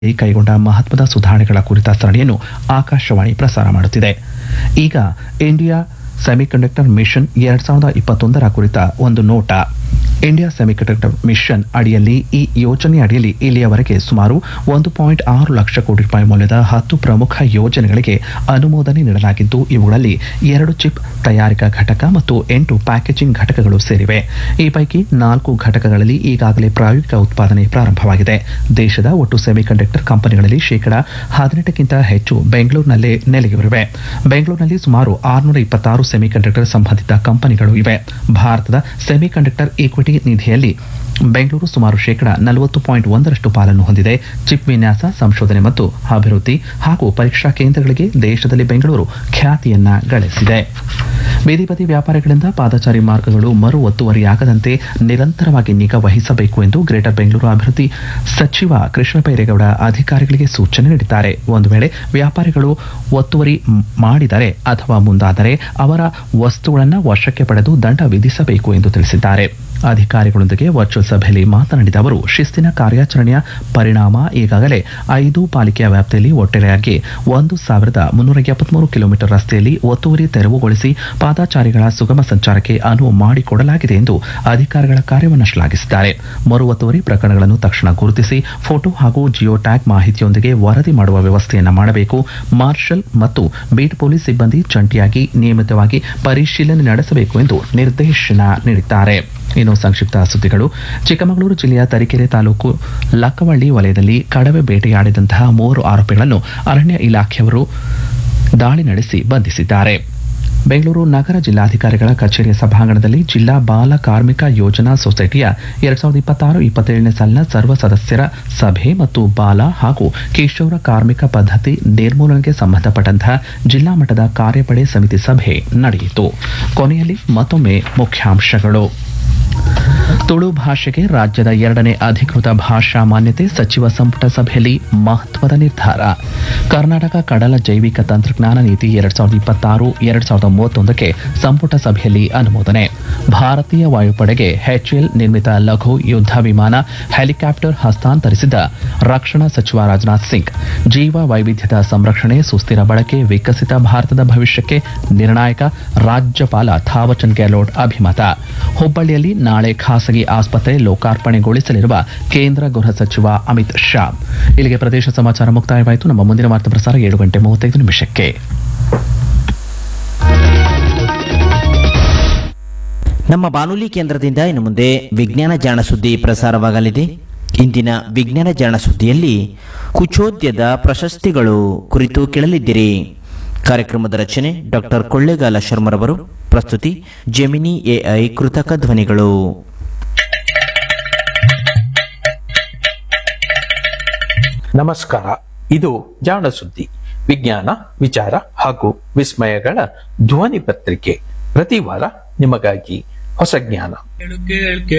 ಕೈಗೊಂಡ ಮಹತ್ವದ ಸುಧಾರಣೆಗಳ ಕುರಿತ ಸರಣಿಯನ್ನು ಆಕಾಶವಾಣಿ ಪ್ರಸಾರ ಮಾಡುತ್ತಿದೆ ಈಗ ಇಂಡಿಯಾ ಸೆಮಿಕಂಡಕ್ಟರ್ ಮಿಷನ್ ಎರಡ್ ಸಾವಿರದ ಇಪ್ಪತ್ತೊಂದರ ಕುರಿತ ಒಂದು ನೋಟ ಇಂಡಿಯಾ ಸೆಮಿಕಂಡಕ್ಟರ್ ಮಿಷನ್ ಅಡಿಯಲ್ಲಿ ಈ ಯೋಜನೆ ಅಡಿಯಲ್ಲಿ ಇಲ್ಲಿಯವರೆಗೆ ಸುಮಾರು ಒಂದು ಪಾಯಿಂಟ್ ಆರು ಲಕ್ಷ ಕೋಟಿ ರೂಪಾಯಿ ಮೌಲ್ಯದ ಹತ್ತು ಪ್ರಮುಖ ಯೋಜನೆಗಳಿಗೆ ಅನುಮೋದನೆ ನೀಡಲಾಗಿದ್ದು ಇವುಗಳಲ್ಲಿ ಎರಡು ಚಿಪ್ ತಯಾರಿಕಾ ಘಟಕ ಮತ್ತು ಎಂಟು ಪ್ಯಾಕೇಜಿಂಗ್ ಘಟಕಗಳು ಸೇರಿವೆ ಈ ಪೈಕಿ ನಾಲ್ಕು ಘಟಕಗಳಲ್ಲಿ ಈಗಾಗಲೇ ಪ್ರಾಯೋಗಿಕ ಉತ್ಪಾದನೆ ಪ್ರಾರಂಭವಾಗಿದೆ ದೇಶದ ಒಟ್ಟು ಸೆಮಿಕಂಡಕ್ಟರ್ ಕಂಪನಿಗಳಲ್ಲಿ ಶೇಕಡಾ ಹದಿನೆಂಟಕ್ಕಿಂತ ಹೆಚ್ಚು ಬೆಂಗಳೂರಿನಲ್ಲೇ ನೆಲೆಯೂರಿವೆ ಬೆಂಗಳೂರಿನಲ್ಲಿ ಸುಮಾರು ಆರುನೂರ ಇಪ್ಪತ್ತಾರು ಸೆಮಿಕಂಡಕ್ಟರ್ ಸಂಬಂಧಿತ ಕಂಪನಿಗಳು ಇವೆ ಭಾರತದ ಸೆಮಿಕಂಡಕ್ಟರ್ ಈಕ್ವಿಟಿ ನಿಧಿಯಲ್ಲಿ ಬೆಂಗಳೂರು ಸುಮಾರು ಶೇಕಡಾ ನಲವತ್ತು ಪಾಯಿಂಟ್ ಒಂದರಷ್ಟು ಪಾಲನ್ನು ಹೊಂದಿದೆ ಚಿಪ್ ವಿನ್ಯಾಸ ಸಂಶೋಧನೆ ಮತ್ತು ಅಭಿವೃದ್ಧಿ ಹಾಗೂ ಪರೀಕ್ಷಾ ಕೇಂದ್ರಗಳಿಗೆ ದೇಶದಲ್ಲಿ ಬೆಂಗಳೂರು ಖ್ಯಾತಿಯನ್ನ ಗಳಿಸಿದೆ ಬೀದಿ ಬದಿ ವ್ಯಾಪಾರಿಗಳಿಂದ ಪಾದಚಾರಿ ಮಾರ್ಗಗಳು ಮರು ಒತ್ತುವರಿಯಾಗದಂತೆ ನಿರಂತರವಾಗಿ ನಿಗಾ ವಹಿಸಬೇಕು ಎಂದು ಗ್ರೇಟರ್ ಬೆಂಗಳೂರು ಅಭಿವೃದ್ಧಿ ಸಚಿವ ಕೃಷ್ಣ ಬೈರೇಗೌಡ ಅಧಿಕಾರಿಗಳಿಗೆ ಸೂಚನೆ ನೀಡಿದ್ದಾರೆ ಒಂದು ವೇಳೆ ವ್ಯಾಪಾರಿಗಳು ಒತ್ತುವರಿ ಮ್- ಮಾಡಿದರೆ ಅಥವಾ ಮುಂದಾದರೆ ಅವರ ವಸ್ತುಗಳನ್ನು ವಶಕ್ಕೆ ಪಡೆದು ದಂಡ ವಿಧಿಸಬೇಕು ಎಂದು ತಿಳಿಸಿದ್ದಾರೆ ಅಧಿಕಾರಿಗಳೊಂದಿಗೆ ವರ್ಚುವಲ್ ಸಭೆಯಲ್ಲಿ ಮಾತನಾಡಿದ ಅವರು ಶಿಸ್ತಿನ ಕಾರ್ಯಾಚರಣೆಯ ಪರಿಣಾಮ ಈಗಾಗಲೇ ಐದು ಪಾಲಿಕೆಯ ವ್ಯಾಪ್ತಿಯಲ್ಲಿ ಒಟ್ಟಾರೆಯಾಗಿ ಒಂದು ಸಾವಿರದ ಮುನ್ನೂರ ಎಪ್ಪತ್ಮೂರು ಕಿಲೋಮೀಟರ್ ರಸ್ತೆಯಲ್ಲಿ ಒತ್ತುವರಿ ತೆರವುಗೊಳಿಸಿ ಪಾದಾಚಾರಿಗಳ ಸುಗಮ ಸಂಚಾರಕ್ಕೆ ಅನುವು ಮಾಡಿಕೊಡಲಾಗಿದೆ ಎಂದು ಅಧಿಕಾರಿಗಳ ಕಾರ್ಯವನ್ನು ಶ್ಲಾಘಿಸಿದ್ದಾರೆ ಮರು ಒತ್ತುವರಿ ಪ್ರಕರಣಗಳನ್ನು ತಕ್ಷಣ ಗುರುತಿಸಿ ಫೋಟೋ ಹಾಗೂ ಜಿಯೋ ಟ್ಯಾಗ್ ಮಾಹಿತಿಯೊಂದಿಗೆ ವರದಿ ಮಾಡುವ ವ್ಯವಸ್ಥೆಯನ್ನು ಮಾಡಬೇಕು ಮಾರ್ಷಲ್ ಮತ್ತು ಬೀಟ್ ಪೊಲೀಸ್ ಸಿಬ್ಬಂದಿ ಜಂಟಿಯಾಗಿ ನಿಯಮಿತವಾಗಿ ಪರಿಶೀಲನೆ ನಡೆಸಬೇಕು ಎಂದು ನಿರ್ದೇಶನ ನೀಡಿದ್ದಾರೆ ಇನ್ನು ಸಂಕ್ಷಿಪ್ತ ಸುದ್ದಿಗಳು ಚಿಕ್ಕಮಗಳೂರು ಜಿಲ್ಲೆಯ ತರೀಕೆರೆ ತಾಲೂಕು ಲಕ್ಕವಳ್ಳಿ ವಲಯದಲ್ಲಿ ಕಡವೆ ಬೇಟೆಯಾಡಿದಂತಹ ಮೂವರು ಆರೋಪಿಗಳನ್ನು ಅರಣ್ಯ ಇಲಾಖೆಯವರು ದಾಳಿ ನಡೆಸಿ ಬಂಧಿಸಿದ್ದಾರೆ ಬೆಂಗಳೂರು ನಗರ ಜಿಲ್ಲಾಧಿಕಾರಿಗಳ ಕಚೇರಿಯ ಸಭಾಂಗಣದಲ್ಲಿ ಜಿಲ್ಲಾ ಬಾಲ ಕಾರ್ಮಿಕ ಯೋಜನಾ ಸೊಸೈಟಿಯ ಎರಡ್ ಸಾವಿರದ ಇಪ್ಪತ್ತಾರು ಇಪ್ಪತ್ತೇಳನೇ ಸಾಲಿನ ಸರ್ವ ಸದಸ್ಯರ ಸಭೆ ಮತ್ತು ಬಾಲ ಹಾಗೂ ಕಿಶೋರ ಕಾರ್ಮಿಕ ಪದ್ಧತಿ ನಿರ್ಮೂಲನೆಗೆ ಸಂಬಂಧಪಟ್ಟಂತಹ ಜಿಲ್ಲಾ ಮಟ್ಟದ ಕಾರ್ಯಪಡೆ ಸಮಿತಿ ಸಭೆ ನಡೆಯಿತು ಕೊನೆಯಲ್ಲಿ ಮತ್ತೊಮ್ಮೆ ಮುಖ್ಯಾಂಶಗಳು ತುಳು ಭಾಷೆಗೆ ರಾಜ್ಯದ ಎರಡನೇ ಅಧಿಕೃತ ಭಾಷಾ ಮಾನ್ಯತೆ ಸಚಿವ ಸಂಪುಟ ಸಭೆಯಲ್ಲಿ ಮಹತ್ವದ ನಿರ್ಧಾರ ಕರ್ನಾಟಕ ಕಡಲ ಜೈವಿಕ ತಂತ್ರಜ್ಞಾನ ನೀತಿ ಎರಡ್ ಸಾವಿರದ ಇಪ್ಪತ್ತಾರು ಎರಡ್ ಸಾವಿರದ ಮೂವತ್ತೊಂದಕ್ಕೆ ಸಂಪುಟ ಸಭೆಯಲ್ಲಿ ಅನುಮೋದನೆ ಭಾರತೀಯ ವಾಯುಪಡೆಗೆ ಎಚ್ಎಲ್ ನಿರ್ಮಿತ ಲಘು ಯುದ್ಧ ವಿಮಾನ ಹೆಲಿಕಾಪ್ಟರ್ ಹಸ್ತಾಂತರಿಸಿದ ರಕ್ಷಣಾ ಸಚಿವ ರಾಜನಾಥ್ ಸಿಂಗ್ ಜೀವ ವೈವಿಧ್ಯದ ಸಂರಕ್ಷಣೆ ಸುಸ್ಥಿರ ಬಳಕೆ ವಿಕಸಿತ ಭಾರತದ ಭವಿಷ್ಯಕ್ಕೆ ನಿರ್ಣಾಯಕ ರಾಜ್ಯಪಾಲ ಥಾವರ್ಚಂದ್ ಗೆಹ್ಲೋಟ್ ಅಭಿಮತ ಹುಬ್ಬಳ್ಳಿಯಲ್ಲಿ ನಾಳೆ ಖಾಸಗಿ ಆಸ್ಪತ್ರೆ ಲೋಕಾರ್ಪಣೆಗೊಳಿಸಲಿರುವ ಕೇಂದ್ರ ಗೃಹ ಸಚಿವ ಅಮಿತ್ ಶಾ ಇಲ್ಲಿಗೆ ಪ್ರದೇಶ ಸಮಾಚಾರ ಮುಕ್ತಾಯವಾಯಿತು ನಮ್ಮ ಮುಂದಿನ ವಾರ್ತಾ ಪ್ರಸಾರ ಏಳು ಗಂಟೆ ಮೂವತ್ತೈದು ನಿಮಿಷಕ್ಕೆ ನಮ್ಮ ಬಾನುಲಿ ಕೇಂದ್ರದಿಂದ ಇನ್ನು ಮುಂದೆ ವಿಜ್ಞಾನ ಜಾಣ ಸುದ್ದಿ ಪ್ರಸಾರವಾಗಲಿದೆ ಇಂದಿನ ವಿಜ್ಞಾನ ಜಾಣ ಸುದ್ದಿಯಲ್ಲಿ ಕುಚೋದ್ಯದ ಪ್ರಶಸ್ತಿಗಳು ಕುರಿತು ಕೇಳಲಿದ್ದೀರಿ ಕಾರ್ಯಕ್ರಮದ ರಚನೆ ಡಾಕ್ಟರ್ ಕೊಳ್ಳೇಗಾಲ ಶರ್ಮರವರು ಪ್ರಸ್ತುತಿ ಜೆಮಿನಿ ಎಐ ಕೃತಕ ಧ್ವನಿಗಳು ನಮಸ್ಕಾರ ಇದು ಜಾಣ ಸುದ್ದಿ ವಿಜ್ಞಾನ ವಿಚಾರ ಹಾಗೂ ವಿಸ್ಮಯಗಳ ಧ್ವನಿ ಪತ್ರಿಕೆ ಪ್ರತಿ ವಾರ ನಿಮಗಾಗಿ ಹೊಸ ಜ್ಞಾನ ಕೇಳು ಕೇಳ್